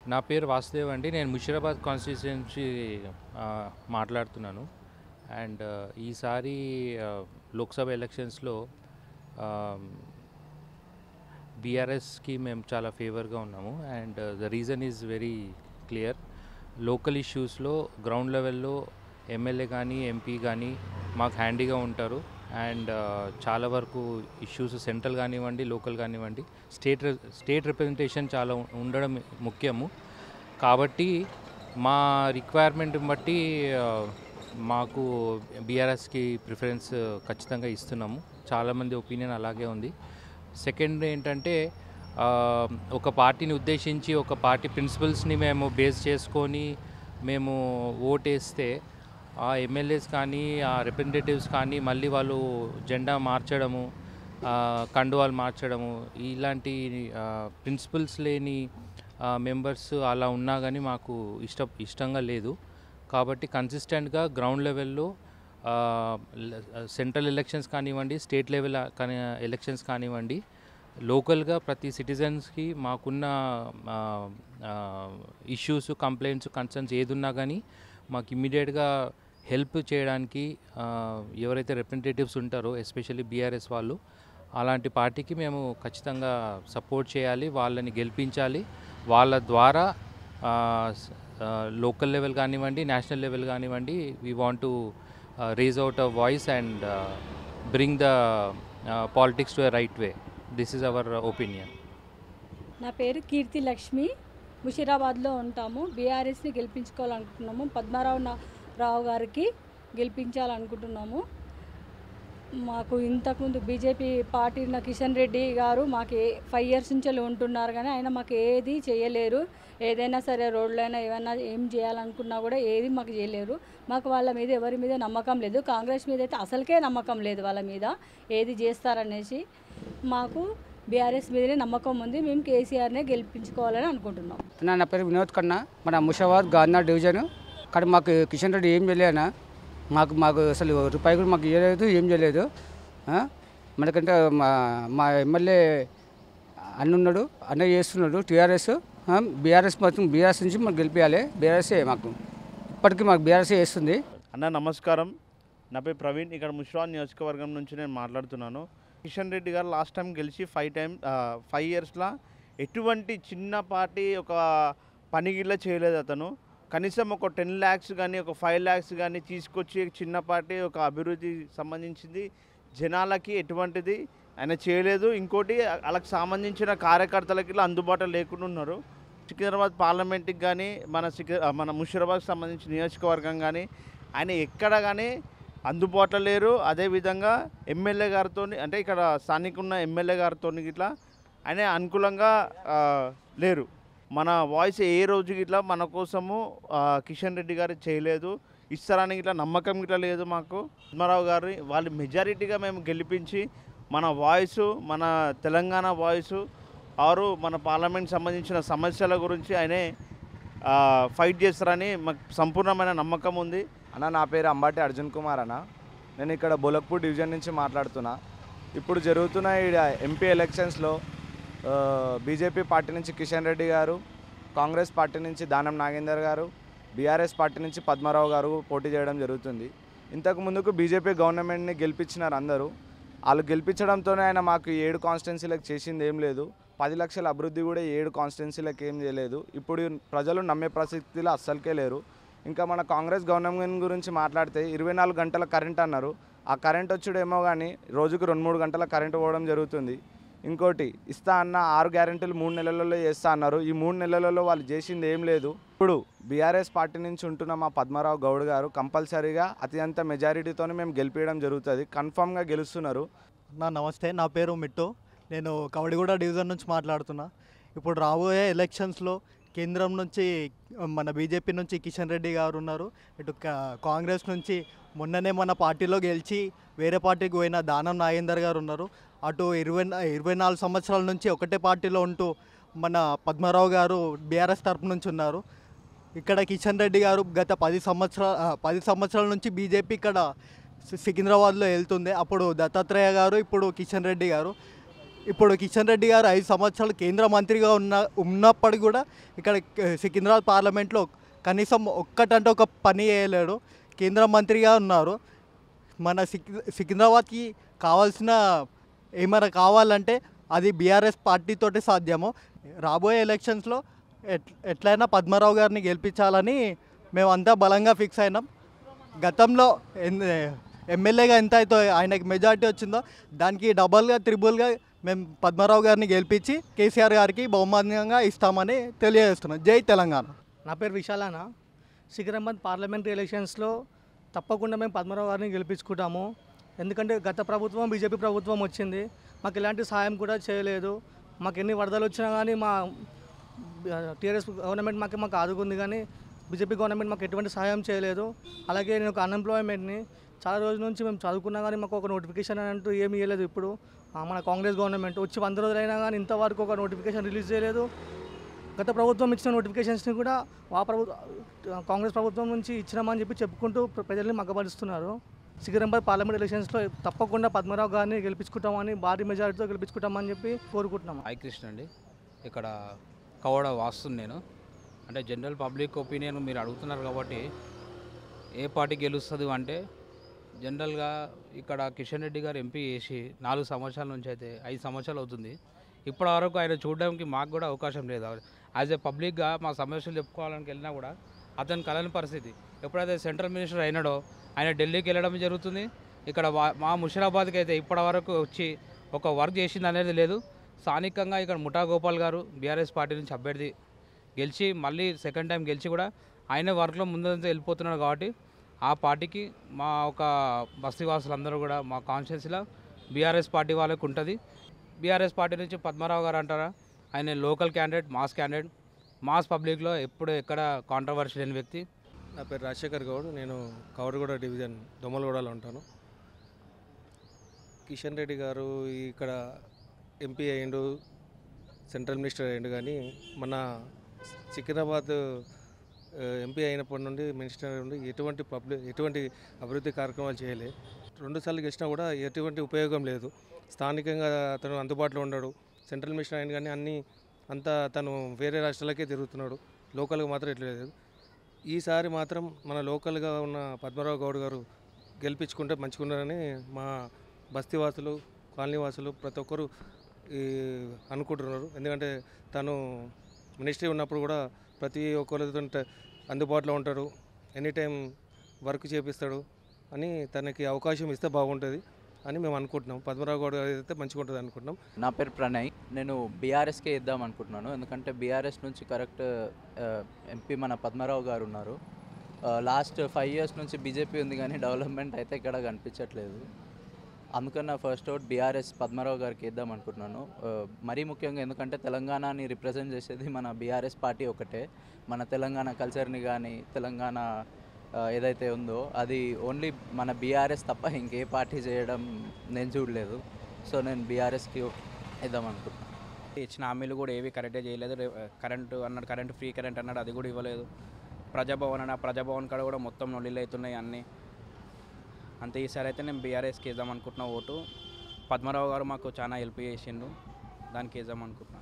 నా పేరు వాసుదేవ్ అండి నేను ముషిరాబాద్ కాన్స్టిట్యున్సీ మాట్లాడుతున్నాను అండ్ ఈసారి ఆ, లోక్సభ ఎలక్షన్స్లో బీఆర్ఎస్కి మేము చాలా ఫేవర్గా ఉన్నాము and the reason is very clear local ఇష్యూస్లో గ్రౌండ్ లెవెల్లో ఎమ్మెల్యే కానీ ఎంపీ కానీ మాకు హ్యాండీగా ఉంటారు అండ్ చాలా వరకు ఇష్యూస్ సెంట్రల్ కానివ్వండి లోకల్ కానివ్వండి స్టేట్ రి- స్టేట్ రిప్రజెంటేషన్ చాలా ఉ- ఉండడం ముఖ్యము కాబట్టి మా రిక్వైర్మెంట్ బట్టి ఆ, మాకు బీఆర్ఎస్కి ప్రిఫరెన్స్ ఖచ్చితంగా ఇస్తున్నాము చాలామంది ఒపీనియన్ అలాగే ఉంది సెకండ్ ఏంటంటే ఆ, ఒక పార్టీని ఉద్దేశించి ఒక పార్టీ ప్రిన్సిపల్స్ని మేము బేస్ చేసుకొని మేము ఓటేస్తే ఆ ఎమ్మెల్యేస్ కానీ ఆ రిప్రజెంటేటివ్స్ కానీ మళ్ళీ వాళ్ళు జెండా మార్చడము ఆ, కండువాలు మార్చడము ఇలాంటి ప్రిన్సిపల్స్ లేని మెంబర్స్ అలా ఉన్నా కానీ మాకు ఇష్ట ఇష్టంగా లేదు కాబట్టి కన్సిస్టెంట్గా గ్రౌండ్ లెవెల్లో సెంట్రల్ ఎలక్షన్స్ కానివ్వండి స్టేట్ లెవెల్ కానీ ఎలక్షన్స్ కానివ్వండి లోకల్గా ప్రతి సిటిజన్స్కి మాకున్న ఇష్యూస్ కంప్లైంట్స్ కన్సర్న్స్ ఏది ఉన్నా కానీ మాకు ఇమ్మీడియట్గా హెల్ప్ చేయడానికి ఆ, ఎవరైతే రిప్రజెంటేటివ్స్ ఉంటారో ఎస్పెషల్లీ బీఆర్ఎస్ వాళ్ళు అలాంటి పార్టీకి మేము ఖచ్చితంగా సపోర్ట్ చేయాలి వాళ్ళని గెలిపించాలి వాళ్ళ ద్వారా లోకల్ లెవెల్ కానివ్వండి నేషనల్ లెవెల్ కానివ్వండి we want to raise out a voice and bring the politics to a right way this is our opinion నా పేరు కీర్తి లక్ష్మి ముషీరాబాద్లో ఉంటాము బీఆర్ఎస్ని గెలిపించుకోవాలనుకుంటున్నాము పద్మారావు నా- రావు గారికి గెలిపించాలనుకుంటున్నాము మాకు ఇంతకుముందు బీజేపీ పార్టీ ఉన్న కిషన్ రెడ్డి గారు మాకు ఏ ఫైవ్ ఇయర్స్ నుంచి ఉంటున్నారు కానీ ఆయన మాకు ఏది చేయలేరు ఏదైనా సరే రోడ్లైనా ఏమైనా ఏం చేయాలనుకున్నా కూడా ఏది మాకు చేయలేరు మాకు వాళ్ళ మీద ఎవరి మీద నమ్మకం లేదు కాంగ్రెస్ మీద అయితే అసలుకే నమ్మకం లేదు వాళ్ళ మీద ఏది చేస్తారనేసి మాకు బీఆర్ఎస్ మీదనే నమ్మకం ఉంది మేము కేసీఆర్నే గెలిపించుకోవాలని అనుకుంటున్నాం అన్న నా పేరు వినోద్ ఖన్నా మన ముషాబాద్ గాంధీ డివిజన్ కానీ మాకు కిషన్ రెడ్డి ఏం చేయలేనా మాకు మాకు అసలు రూపాయి కూడా మాకు ఇవ్వలేదు ఏం చేయలేదు ఆ? మనకంటే మా మా ఎమ్మెల్యే అన్న ఉన్నాడు అన్న చేస్తున్నాడు టీఆర్ఎస్ బీఆర్ఎస్ మొత్తం బీఆర్ఎస్ నుంచి మాకు గెలిపించాలి బీఆర్ఎస్ఏ మాకు ఇప్పటికీ మాకు బీఆర్ఎస్ఏ వేస్తుంది అన్న నమస్కారం నా పేరు ప్రవీణ్ ఇక్కడ ముష్రాన్ నియోజకవర్గం నుంచి నేను మాట్లాడుతున్నాను కిషన్ రెడ్డి గారు లాస్ట్ టైం గెలిచి ఫైవ్ టైం ఫైవ్ ఇయర్స్లో ఎటువంటి చిన్న పార్టీ ఒక పనిగిల్ల చేయలేదు అతను కనీసం ఒక టెన్ ల్యాక్స్ కానీ ఒక ఫైవ్ ల్యాక్స్ కానీ తీసుకొచ్చి చిన్న పార్టీ ఒక అభివృద్ధి సంబంధించింది జనాలకి ఎటువంటిది ఆయన చేయలేదు ఇంకోటి వాళ్ళకి సంబంధించిన కార్యకర్తలకి ఇలా అందుబాటులో లేకుండా ఉన్నారు సికింద్రాబాద్ పార్లమెంట్కి కానీ మన సికి మన ముషిరాబాద్కి సంబంధించిన నియోజకవర్గం కానీ ఆయన ఎక్కడ కానీ అందుబాటులో లేరు అదేవిధంగా ఎమ్మెల్యే గారితో అంటే ఇక్కడ స్థానిక ఉన్న ఎమ్మెల్యే గారితో ఇట్లా ఆయన అనుకూలంగా ఆ, లేరు మన వాయిస్ ఏ రోజు ఇట్లా మన కోసము ఆ, కిషన్ రెడ్డి గారు చేయలేదు ఇస్తారని ఇట్లా నమ్మకం ఇట్లా లేదు మాకు పద్మారావు గారి వాళ్ళు మెజారిటీగా మేము గెలిపించి మన వాయిస్ మన తెలంగాణ వాయిస్ ఆరు మన పార్లమెంట్ సంబంధించిన సమస్యల గురించి ఆయనే ఆ, ఫైట్ చేస్తారని మాకు సంపూర్ణమైన నమ్మకం ఉంది అన్న నా పేరు అంబాటి అర్జున్ కుమార్ అన్న నేను ఇక్కడ బొలక్పూర్ డివిజన్ నుంచి మాట్లాడుతున్నా ఇప్పుడు జరుగుతున్న ఈ ఎంపీ ఎలక్షన్స్లో ఆ, బీజేపీ పార్టీ నుంచి కిషన్ రెడ్డి గారు కాంగ్రెస్ పార్టీ నుంచి దానం నాగేందర్ గారు బీఆర్ఎస్ పార్టీ నుంచి పద్మారావు గారు పోటీ చేయడం జరుగుతుంది ఇంతకు ముందుకు బీజేపీ గవర్నమెంట్ని గెలిపించినారు అందరూ వాళ్ళు గెలిపించడంతోనే ఆయన మాకు ఈ ఏడు కాన్స్టిట్యున్సీలకు చేసింది ఏం లేదు పది లక్షల అభివృద్ధి కూడా ఈ ఏడు కాన్స్టిట్యున్సీలకు ఏం చేయలేదు ఇప్పుడు ప్రజలు నమ్మే పరిస్థితిలో అస్సలకే లేరు ఇంకా మన కాంగ్రెస్ గవర్నమెంట్ గురించి మాట్లాడితే ఇరవై నాలుగు గంటల కరెంట్ అన్నారు ఆ కరెంట్ వచ్చుడేమో కానీ రోజుకు రెండు మూడు గంటల కరెంట్ పోవడం జరుగుతుంది ఇంకోటి ఇస్తా అన్న ఆరు గ్యారెంటీలు మూడు నెలలలో చేస్తా అన్నారు ఈ మూడు నెలలలో వాళ్ళు చేసింది ఏం లేదు ఇప్పుడు బీఆర్ఎస్ పార్టీ నుంచి ఉంటున్న మా పద్మారావు గౌడ్ గారు కంపల్సరీగా అత్యంత మెజారిటీతో మేము గెలిపించడం జరుగుతుంది కన్ఫామ్గా గెలుస్తున్నారు నా నమస్తే నా పేరు మిట్టు నేను కవడిగూడ డివిజన్ నుంచి మాట్లాడుతున్నా ఇప్పుడు రాబోయే ఎలక్షన్స్లో కేంద్రం నుంచి మన బీజేపీ నుంచి కిషన్ రెడ్డి గారు ఉన్నారు ఇటు కా- కాంగ్రెస్ నుంచి మొన్ననే మన పార్టీలో గెలిచి వేరే పార్టీకి పోయిన దానం నాగేందర్ గారు ఉన్నారు అటు ఇరవై ఇరవై నాలుగు సంవత్సరాల నుంచి ఒకటే పార్టీలో ఉంటూ మన పద్మారావు గారు బీఆర్ఎస్ తరపు నుంచి ఉన్నారు ఇక్కడ కిషన్ రెడ్డి గారు గత పది సంవత్సరాల పది సంవత్సరాల నుంచి బీజేపీ ఇక్కడ సి- సికింద్రాబాద్లో వెళ్తుంది అప్పుడు దత్తాత్రేయ గారు ఇప్పుడు కిషన్ రెడ్డి గారు ఇప్పుడు కిషన్ రెడ్డి గారు ఐదు సంవత్సరాలు కేంద్ర మంత్రిగా ఉన్న ఉన్నప్పటికీ కూడా ఇక్కడ క- సికింద్రాబాద్ పార్లమెంట్లో కనీసం ఒక్కటంటే ఒక పని చేయలేడు కేంద్ర మంత్రిగా ఉన్నారు మన సికి సికింద్రాబాద్కి కావాల్సిన ఏమైనా కావాలంటే అది బీఆర్ఎస్ పార్టీతోటి సాధ్యము రాబోయే ఎలక్షన్స్లో ఎట్ ఎట్లయినా పద్మారావు గారిని గెలిపించాలని మేమంతా బలంగా ఫిక్స్ అయినాం గతంలో ఎన్- ఎమ్మెల్యేగా ఎంత అయితే ఆయనకి మెజార్టీ వచ్చిందో దానికి డబల్గా త్రిబుల్గా మేము పద్మారావు గారిని గెలిపించి కేసీఆర్ గారికి బహుమాన్యంగా ఇస్తామని తెలియజేస్తున్నాం జై తెలంగాణ నా పేరు విశాలాన సికింద్రాబాద్ పార్లమెంటరీ ఎలక్షన్స్లో తప్పకుండా మేము పద్మరావు గారిని గెలిపించుకుంటాము ఎందుకంటే గత ప్రభుత్వం బీజేపీ ప్రభుత్వం వచ్చింది మాకు ఎలాంటి సహాయం కూడా చేయలేదు మాకు ఎన్ని వరదలు వచ్చినా కానీ మా టీఆర్ఎస్ గవర్నమెంట్ మాకు మాకు ఆదుకుంది కానీ బీజేపీ గవర్నమెంట్ మాకు ఎటువంటి సహాయం చేయలేదు అలాగే నేను ఒక అన్ఎంప్లాయ్మెంట్ని చాలా రోజుల నుంచి మేము చదువుకున్నా కానీ మాకు ఒక నోటిఫికేషన్ అంటూ ఏమీ ఇవ్వలేదు ఇప్పుడు ఆ, మన కాంగ్రెస్ గవర్నమెంట్ వచ్చి వంద రోజులైనా కానీ ఇంతవరకు ఒక నోటిఫికేషన్ రిలీజ్ చేయలేదు గత ప్రభుత్వం ఇచ్చిన నోటిఫికేషన్స్ని కూడా ఆ ప్రభుత్వ కాంగ్రెస్ ప్రభుత్వం నుంచి ఇచ్చినామని చెప్పి చెప్పుకుంటూ ప్ర- ప్రజల్ని మగ్గపరుస్తున్నారు సికింద్రాబాద్ పార్లమెంట్ ఎలక్షన్స్లో తప్పకుండా పద్మరావు గారిని గెలిపించుకుంటామని భారీ మెజారిటీతో గెలిపించుకుంటామని చెప్పి కోరుకుంటున్నాం హాయ్ కృష్ణ అండి ఇక్కడ కవడ వాస్తుంది నేను అంటే జనరల్ పబ్లిక్ ఒపీనియన్ మీరు అడుగుతున్నారు కాబట్టి ఏ పార్టీ గెలుస్తుంది అంటే జనరల్గా ఇక్కడ కిషన్ రెడ్డి గారు ఎంపీ చేసి నాలుగు సంవత్సరాల నుంచి అయితే ఐదు సంవత్సరాలు అవుతుంది ఇప్పటి వరకు ఆయన చూడడానికి మాకు కూడా అవకాశం లేదు యాజ్ ఏ పబ్లిక్గా మా సమస్యలు చెప్పుకోవాలని వెళ్ళినా కూడా అతను కలని పరిస్థితి ఎప్పుడైతే సెంట్రల్ మినిస్టర్ అయినాడో ఆయన ఢిల్లీకి వెళ్ళడం జరుగుతుంది ఇక్కడ వా- మా ముషిరాబాద్కి అయితే ఇప్పటి వరకు వచ్చి ఒక వర్క్ చేసింది అనేది లేదు స్థానికంగా ఇక్కడ ముఠా గోపాల్ గారు బీఆర్ఎస్ పార్టీ నుంచి అభ్యర్థి గెలిచి మళ్ళీ సెకండ్ టైం గెలిచి కూడా ఆయన వర్క్లో ముందంతా వెళ్ళిపోతున్నాడు కాబట్టి ఆ పార్టీకి మా ఒక బస్తీవాసులందరూ కూడా మా కాన్షియస్లో బీఆర్ఎస్ పార్టీ వాళ్ళకి ఉంటుంది బీఆర్ఎస్ పార్టీ నుంచి పద్మారావు గారు అంటారా ఆయన local candidate mass candidate mass పబ్లిక్లో ఎప్పుడు ఎక్కడ కాంట్రవర్షి లేని వ్యక్తి నా పేరు రాజశేఖర్ గౌడ్ నేను కవరగూడ డివిజన్ దొమ్మలగూడలో ఉంటాను కిషన్ రెడ్డి గారు ఇక్కడ ఎంపీ అయ్యిండు సెంట్రల్ మినిస్టర్ అయ్యిండు కానీ మన సికింద్రాబాద్ ఆ, ఎంపీ అయినప్పటి నుండి మినిస్టర్ నుండి ఎటువంటి పబ్లిక్ ఎటువంటి అభివృద్ధి కార్యక్రమాలు చేయలే రెండుసార్లు గెలిచినా కూడా ఎటువంటి ఉపయోగం లేదు స్థానికంగా అతను అందుబాటులో ఉన్నాడు సెంట్రల్ మినిస్టర్ అయిన కానీ అన్నీ అంతా తను వేరే రాష్ట్రాలకే తిరుగుతున్నాడు లోకల్గా మాత్రం ఎట్లా లేదు ఈసారి మాత్రం మన లోకల్గా ఉన్న పద్మరావు గౌడ్ గారు గెలిపించుకుంటే మంచిగున్నారని మా బస్తీవాసులు కాలనీవాసులు ప్రతి ఒక్కరు ఈ అనుకుంటున్నారు ఎందుకంటే తను మినిస్ట్రీ ఉన్నప్పుడు కూడా ప్రతి ఒక్కరితో అందుబాటులో ఉంటాడు ఎనీ టైం వర్క్ చేపిస్తాడు అని తనకి అవకాశం ఇస్తే బాగుంటుంది అని మేము అనుకుంటున్నాం పద్మరావు గౌడ్ గారు అయితే మంచిగా ఉంటుంది అనుకుంటున్నాం నా పేరు ప్రణయ్ నేను బీఆర్ఎస్కే ఇద్దాం అనుకుంటున్నాను ఎందుకంటే బీఆర్ఎస్ నుంచి కరెక్ట్ ఎంపీ మన పద్మారావు గారు ఉన్నారు లాస్ట్ ఫైవ్ ఇయర్స్ నుంచి బీజేపీ ఉంది కానీ డెవలప్మెంట్ అయితే ఇక్కడ కనిపించట్లేదు అందుకని నా ఫస్ట్ అవుట్ బీఆర్ఎస్ పద్మారావు గారికి ఇద్దాం అనుకుంటున్నాను ఆ, మరీ ముఖ్యంగా ఎందుకంటే తెలంగాణని రిప్రజెంట్ చేసేది మన బీఆర్ఎస్ పార్టీ ఒకటే మన తెలంగాణ కల్చర్ని కానీ తెలంగాణ ఆ, ఏదైతే ఉందో అది ఓన్లీ మన బీఆర్ఎస్ తప్ప ఇంకే పార్టీ చేయడం నేను చూడలేదు సో నేను బీఆర్ఎస్కి ఇద్దాం అనుకుంటున్నాను ఇచ్చిన హామీలు కూడా ఏవి కరెక్టే చేయలేదు రే- కరెంటు అన్నాడు కరెంట్ ఫ్రీ కరెంట్ అన్నాడు అది కూడా ఇవ్వలేదు ప్రజాభవన్ అన్న ప్రజాభవన్ కాడ కూడా మొత్తం నొల్లిలు అవుతున్నాయి అన్నీ అంతే ఈసారి అయితే నేను బీఆర్ఎస్కి ఇద్దాం అనుకుంటున్నా ఓటు పద్మరావు గారు మాకు చాలా హెల్ప్ చేసిండు దానికి ఇద్దాం అనుకుంటున్నాను